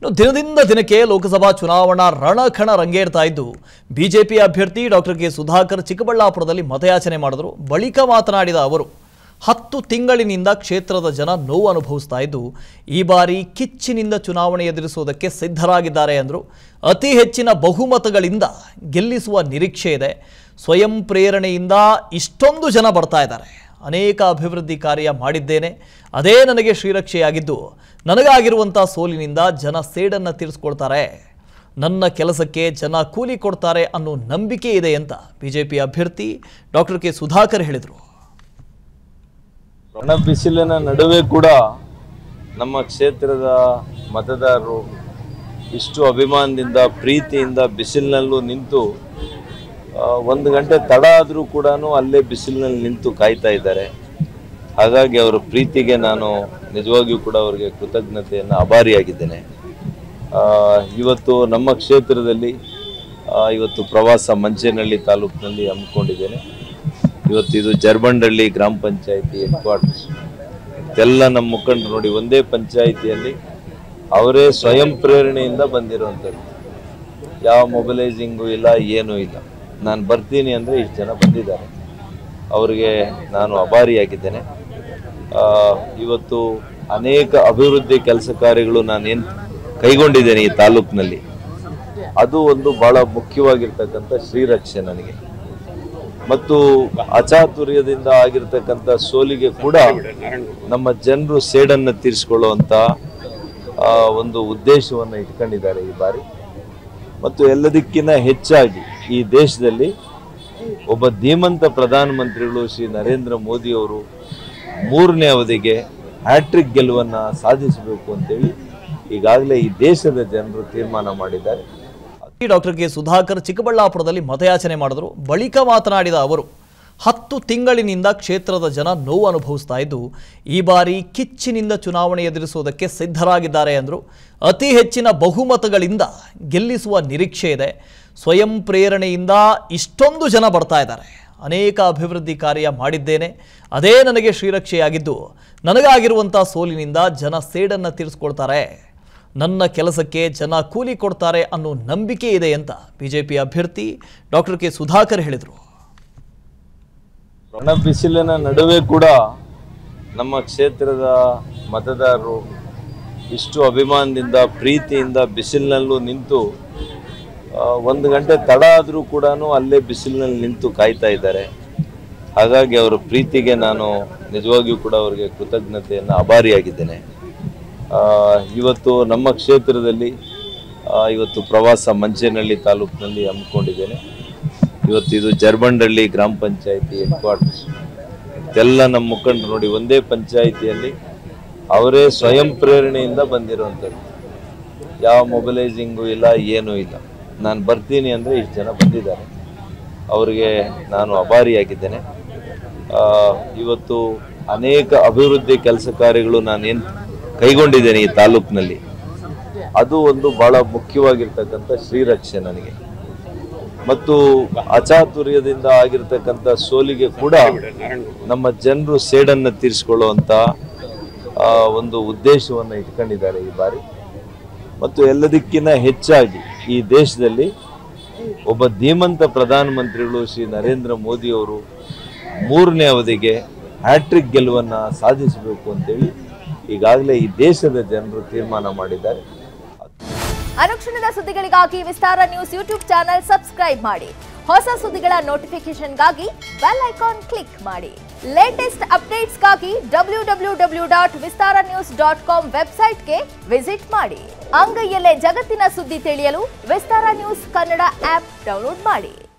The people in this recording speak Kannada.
ಇನ್ನು ದಿನದಿಂದ ದಿನಕ್ಕೆ ಲೋಕಸಭಾ ಚುನಾವಣಾ ರಣಖಣ ರಂಗೇರ್ತಾ ಇದ್ದು ಬಿಜೆಪಿ ಅಭ್ಯರ್ಥಿ ಡಾಕ್ಟರ್ ಕೆ ಸುಧಾಕರ್ ಚಿಕ್ಕಬಳ್ಳಾಪುರದಲ್ಲಿ ಮತಯಾಚನೆ ಮಾಡಿದರು ಬಳಿಕ ಮಾತನಾಡಿದ ಅವರು ಹತ್ತು ತಿಂಗಳಿನಿಂದ ಕ್ಷೇತ್ರದ ಜನ ನೋವು ಅನುಭವಿಸ್ತಾ ಇದ್ದು ಈ ಬಾರಿ ಕಿಚ್ಚಿನಿಂದ ಚುನಾವಣೆ ಎದುರಿಸುವುದಕ್ಕೆ ಸಿದ್ಧರಾಗಿದ್ದಾರೆ ಎಂದರು ಅತಿ ಹೆಚ್ಚಿನ ಬಹುಮತಗಳಿಂದ ಗೆಲ್ಲಿಸುವ ನಿರೀಕ್ಷೆ ಇದೆ ಸ್ವಯಂ ಪ್ರೇರಣೆಯಿಂದ ಇಷ್ಟೊಂದು ಜನ ಬರ್ತಾ ಇದ್ದಾರೆ ಅನೇಕ ಅಭಿವೃದ್ಧಿ ಕಾರ್ಯ ಮಾಡಿದ್ದೇನೆ ಅದೇ ನನಗೆ ಶ್ರೀರಕ್ಷೆಯಾಗಿದ್ದು ನನಗಾಗಿರುವಂಥ ಸೋಲಿನಿಂದ ಜನ ಸೇಡನ್ನು ತೀರಿಸ್ಕೊಳ್ತಾರೆ ನನ್ನ ಕೆಲಸಕ್ಕೆ ಜನ ಕೂಲಿ ಕೊಡ್ತಾರೆ ಅನ್ನೋ ನಂಬಿಕೆ ಇದೆ ಅಂತ ಬಿಜೆಪಿ ಅಭ್ಯರ್ಥಿ ಡಾಕ್ಟರ್ ಕೆ ಸುಧಾಕರ್ ಹೇಳಿದರು ಒಣ ಬಿಸಿಲಿನ ನಡುವೆ ಕೂಡ ನಮ್ಮ ಕ್ಷೇತ್ರದ ಮತದಾರರು ಇಷ್ಟು ಅಭಿಮಾನದಿಂದ ಪ್ರೀತಿಯಿಂದ ಬಿಸಿಲಿನಲ್ಲೂ ನಿಂತು ಆ, ಒಂದು ಗಂಟೆ ತಡ ಆದರೂ ಕೂಡ ಅಲ್ಲೇ ಬಿಸಿಲಿನಲ್ಲಿ ನಿಂತು ಕಾಯ್ತಾ ಇದ್ದಾರೆ ಹಾಗಾಗಿ ಅವರ ಪ್ರೀತಿಗೆ ನಾನು ನಿಜವಾಗಿಯೂ ಕೂಡ ಅವರಿಗೆ ಕೃತಜ್ಞತೆಯನ್ನು ಅಭಾರಿಯಾಗಿದ್ದೇನೆ ಆ, ಇವತ್ತು ನಮ್ಮ ಕ್ಷೇತ್ರದಲ್ಲಿ ಆ, ಇವತ್ತು ಪ್ರವಾಸ ಮಂಚೇನಹಳ್ಳಿ ತಾಲೂಕಿನಲ್ಲಿ ಹಮ್ಮಿಕೊಂಡಿದ್ದೇನೆ ಇವತ್ತು ಇದು ಜರ್ಬಂಡಳ್ಳಿ ಗ್ರಾಮ ಪಂಚಾಯಿತಿ ಹೆಡ್ ಕ್ವಾರ್ಟರ್ಸ್ ಎಲ್ಲ ನಮ್ಮ ಮುಖಂಡರು ನೋಡಿ ಒಂದೇ ಪಂಚಾಯಿತಿಯಲ್ಲಿ ಅವರೇ ಸ್ವಯಂ ಪ್ರೇರಣೆಯಿಂದ ಬಂದಿರುವಂಥದ್ದು ಯಾವ ಮೊಬಿಲೈಸಿಂಗು ಇಲ್ಲ ಏನೂ ಇಲ್ಲ ನಾನು ಬರ್ತೀನಿ ಅಂದರೆ ಇಷ್ಟು ಜನ ಬಂದಿದ್ದಾರೆ ಅವರಿಗೆ ನಾನು ಅಭಾರಿಯಾಗಿದ್ದೇನೆ ಆ, ಇವತ್ತು ಅನೇಕ ಅಭಿವೃದ್ಧಿ ಕೆಲಸ ಕಾರ್ಯಗಳು ನಾನೇನು ಕೈಗೊಂಡಿದ್ದೇನೆ ಈ ತಾಲೂಕಿನಲ್ಲಿ ಅದು ಒಂದು ಬಹಳ ಮುಖ್ಯವಾಗಿರ್ತಕ್ಕಂಥ ಶ್ರೀರಕ್ಷೆ ನನಗೆ ಮತ್ತು ಅಚಾತುರ್ಯದಿಂದ ಆಗಿರ್ತಕ್ಕಂಥ ಸೋಲಿಗೆ ಕೂಡ ನಮ್ಮ ಜನರು ಸೇಡನ್ನು ತೀರಿಸಿಕೊಳ್ಳುವಂಥ ಆ, ಒಂದು ಉದ್ದೇಶವನ್ನು ಇಟ್ಕೊಂಡಿದ್ದಾರೆ ಈ ಬಾರಿ ಮತ್ತು ಎಲ್ಲದಕ್ಕಿಂತ ಹೆಚ್ಚಾಗಿ ಈ ದೇಶದಲ್ಲಿ ಒಬ್ಬ ಧೀಮಂತ ಪ್ರಧಾನಮಂತ್ರಿಗಳು ಶ್ರೀ ನರೇಂದ್ರ ಮೋದಿ ಅವರು ಮೂರನೇ ಅವಧಿಗೆ ಹ್ಯಾಟ್ರಿಕ್ ಗೆಲುವನ್ನು ಸಾಧಿಸಬೇಕು ಅಂತೇಳಿ ಈಗಾಗಲೇ ಈ ದೇಶದ ಜನರು ತೀರ್ಮಾನ ಮಾಡಿದ್ದಾರೆ ಡಾಕ್ಟರ್ ಕೆ ಸುಧಾಕರ್ ಚಿಕ್ಕಬಳ್ಳಾಪುರದಲ್ಲಿ ಮತಯಾಚನೆ ಮಾಡಿದರು ಬಳಿಕ ಮಾತನಾಡಿದ ಅವರು ಹತ್ತು ತಿಂಗಳಿನಿಂದ ಕ್ಷೇತ್ರದ ಜನ ನೋವು ಅನುಭವಿಸ್ತಾ ಇದ್ದು ಈ ಬಾರಿ ಕಿಚ್ಚಿನಿಂದ ಚುನಾವಣೆ ಎದುರಿಸುವುದಕ್ಕೆ ಸಿದ್ಧರಾಗಿದ್ದಾರೆ ಎಂದರು ಅತಿ ಹೆಚ್ಚಿನ ಬಹುಮತಗಳಿಂದ ಗೆಲ್ಲಿಸುವ ನಿರೀಕ್ಷೆ ಇದೆ ಸ್ವಯಂ ಪ್ರೇರಣೆಯಿಂದ ಇಷ್ಟೊಂದು ಜನ ಬರ್ತಾ ಇದ್ದಾರೆ ಅನೇಕ ಅಭಿವೃದ್ಧಿ ಕಾರ್ಯ ಮಾಡಿದ್ದೇನೆ ಅದೇ ನನಗೆ ಶ್ರೀರಕ್ಷೆಯಾಗಿದ್ದು ನನಗಾಗಿರುವಂಥ ಸೋಲಿನಿಂದ ಜನ ಸೇಡನ್ನು ತೀರಿಸ್ಕೊಳ್ತಾರೆ ನನ್ನ ಕೆಲಸಕ್ಕೆ ಜನ ಕೂಲಿ ಕೊಡ್ತಾರೆ ಅನ್ನೋ ನಂಬಿಕೆ ಇದೆ ಅಂತ ಬಿಜೆಪಿ ಅಭ್ಯರ್ಥಿ ಡಾಕ್ಟರ್ ಕೆ ಸುಧಾಕರ್ ಹೇಳಿದರು ಒಣ ಬಿಸಿಲಿನ ನಡುವೆ ಕೂಡ ನಮ್ಮ ಕ್ಷೇತ್ರದ ಮತದಾರರು ಇಷ್ಟು ಅಭಿಮಾನದಿಂದ ಪ್ರೀತಿಯಿಂದ ಬಿಸಿಲಿನಲ್ಲೂ ನಿಂತು ಆ, ಒಂದು ಗಂಟೆ ತಡ ಆದರೂ ಕೂಡ ಅಲ್ಲೇ ಬಿಸಿಲಿನಲ್ಲಿ ನಿಂತು ಕಾಯ್ತಾ ಇದ್ದಾರೆ ಹಾಗಾಗಿ ಅವರ ಪ್ರೀತಿಗೆ ನಾನು ನಿಜವಾಗಿಯೂ ಕೂಡ ಅವರಿಗೆ ಕೃತಜ್ಞತೆಯನ್ನು ಅಭಾರಿಯಾಗಿದ್ದೇನೆ ಆ, ಇವತ್ತು ನಮ್ಮ ಕ್ಷೇತ್ರದಲ್ಲಿ ಆ, ಇವತ್ತು ಪ್ರವಾಸ ಮಂಚೇನಹಳ್ಳಿ ತಾಲೂಕಿನಲ್ಲಿ ಹಮ್ಮಿಕೊಂಡಿದ್ದೇನೆ ಇವತ್ತು ಇದು ಜರ್ಬಂಡಳ್ಳಿ ಗ್ರಾಮ ಪಂಚಾಯಿತಿ ಹೆಡ್ ಕ್ವಾರ್ಟರ್ಸ್ ಎಲ್ಲ ನಮ್ಮ ಮುಖಂಡರು ನೋಡಿ ಒಂದೇ ಪಂಚಾಯಿತಿಯಲ್ಲಿ ಅವರೇ ಸ್ವಯಂ ಪ್ರೇರಣೆಯಿಂದ ಬಂದಿರುವಂಥದ್ದು ಯಾವ ಮೊಬಿಲೈಸಿಂಗು ಇಲ್ಲ ಏನೂ ಇಲ್ಲ ನಾನು ಬರ್ತೀನಿ ಅಂದರೆ ಇಷ್ಟು ಜನ ಬಂದಿದ್ದಾರೆ ಅವರಿಗೆ ನಾನು ಅಭಾರಿಯಾಗಿದ್ದೇನೆ ಆ, ಇವತ್ತು ಅನೇಕ ಅಭಿವೃದ್ಧಿ ಕೆಲಸ ಕಾರ್ಯಗಳು ನಾನೇನು ಕೈಗೊಂಡಿದ್ದೇನೆ ಈ ತಾಲೂಕಿನಲ್ಲಿ ಅದು ಒಂದು ಬಹಳ ಮುಖ್ಯವಾಗಿರ್ತಕ್ಕಂಥ ಶ್ರೀರಕ್ಷೆ ನನಗೆ ಮತ್ತು ಅಚಾತುರ್ಯದಿಂದ ಆಗಿರ್ತಕ್ಕಂಥ ಸೋಲಿಗೆ ಕೂಡ ನಮ್ಮ ಜನರು ಸೇಡನ್ನು ತೀರಿಸಿಕೊಳ್ಳುವಂಥ ಆ, ಒಂದು ಉದ್ದೇಶವನ್ನು ಇಟ್ಕೊಂಡಿದ್ದಾರೆ ಈ ಬಾರಿ ಮತ್ತು ಎಲ್ಲದಕ್ಕಿಂತ ಹೆಚ್ಚಾಗಿ ಈ ದೇಶದಲ್ಲಿ ಒಬ್ಬ ಧೀಮಂತ ಪ್ರಧಾನಮಂತ್ರಿಗಳು ಶ್ರೀ ನರೇಂದ್ರ ಮೋದಿ ಅವರು ಮೂರನೇ ಅವಧಿಗೆ ಹ್ಯಾಟ್ರಿಕ್ ಗೆಲುವನ್ನು ಸಾಧಿಸಬೇಕು ಅಂತೇಳಿ ಈಗಾಗಲೇ ಈ ದೇಶದ ಜನರು ತೀರ್ಮಾನ ಮಾಡಿದ್ದಾರೆ ಅನುಕ್ಷಣದ ಸುದ್ದಿಗಳಿಗಾಗಿ Vistara news YouTube channel subscribe ಮಾಡಿ ಹೊಸ ಸುದ್ದಿಗಳ ನೋಟಿಫಿಕೇಶನ್ಗಾಗಿ ಬೆಲ್ ಐಕಾನ್ ಕ್ಲಿಕ್ ಮಾಡಿ ಲೇಟೆಸ್ಟ್ ಅಪ್ಡೇಟ್ಸ್ಗಾಗಿ W W W dot Vistara news dot com ವೆಬ್ಸೈಟ್ಗೆ ವಿಸಿಟ್ ಮಾಡಿ ಅಂಗೈಯಲ್ಲೇ ಜಗತ್ತಿನ ಸುದ್ದಿ ತಿಳಿಯಲು Vistara news Kannada app download ಮಾಡಿ